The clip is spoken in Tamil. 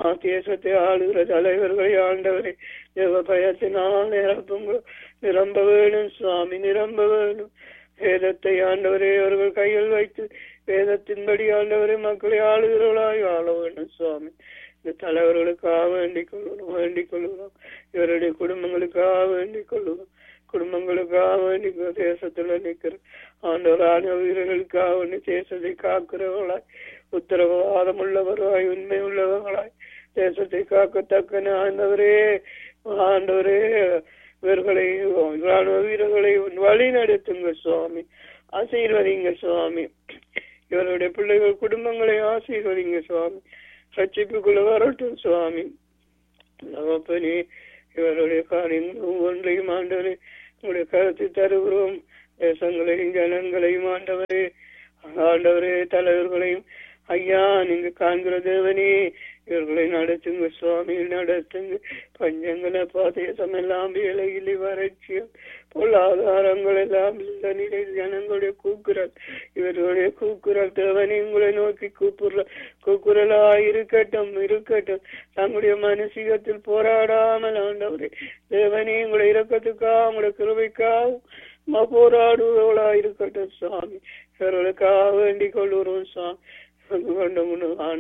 ஆ தேசத்தை ஆளுகிற தலைவர்களை ஆண்டவரை தேவ பயத்தினால் நிரப்புங்க நிரம்ப வேணும் சுவாமி நிரம்ப வேணும் வேதத்தை ஆண்டவரே அவர்கள் கையில் வைத்து வேதத்தின்படி ஆண்டவரை மக்களை ஆளுகிறவர்களாய் ஆள வேண்டும் சுவாமி இந்த தலைவர்களுக்காக வேண்டிக் கொள்கிறோம் வேண்டிக் கொள்கிறோம் இவருடைய குடும்பங்களுக்காக வேண்டிக் கொள்கிறோம் குடும்பங்களுக்காக வேண்டி தேசத்துல நிக்கிற ஆண்டவர் ஆணவ வீரர்களுக்காக வேண்டி தேசத்தை காக்கிறவர்களாய் உத்தரவாதம் உள்ளவர்களாய் உண்மை உள்ளவர்களாய் தேசத்தை காக்கத்தக்க ஆண்டவரே ஆண்டவரே இவர்களை ராணுவ வீரர்களை வழி நடத்துங்க சுவாமி ஆசீர்வதிங்க சுவாமி இவருடைய பிள்ளைகள் குடும்பங்களை ஆசீர்வதிங்க சுவாமி ரட்சிப்புக்குள்ள வரட்டும் சுவாமி நமப்பனே இவருடைய காரியங்கள் ஒவ்வொன்றையும் ஆண்டவரே உங்களுடைய கருத்து தருகிறோம் தேசங்களையும் ஜனங்களையும் ஆண்டவரே ஆண்டவரே தலைவர்களையும் ஐயா நீங்க காண்கிற தேவனே இவர்களை நடத்துங்க சுவாமி நடத்துங்க பஞ்சங்களை தேசம் எல்லாம் வேலையில் வறட்சியும் பொருளாதாரங்கள் எல்லாம் இந்த நிலையில் ஜனங்களுடைய கூக்குரல் இவர்களுடைய கூக்குரல் தேவனை உங்களை நோக்கி கூப்பிடுற கூக்குரலா இருக்கட்டும் இருக்கட்டும் தங்களுடைய மனசிகத்தில் போராடாமல் ஆண்டவரே தேவனே உங்களை இறக்கத்துக்கா உங்களுடைய கிருபைக்காக போராடுவர்களா இருக்கட்டும் சுவாமி இவர்களுக்காக வேண்டிக் கொள்ளுறோம் சுவாமி கொண்டு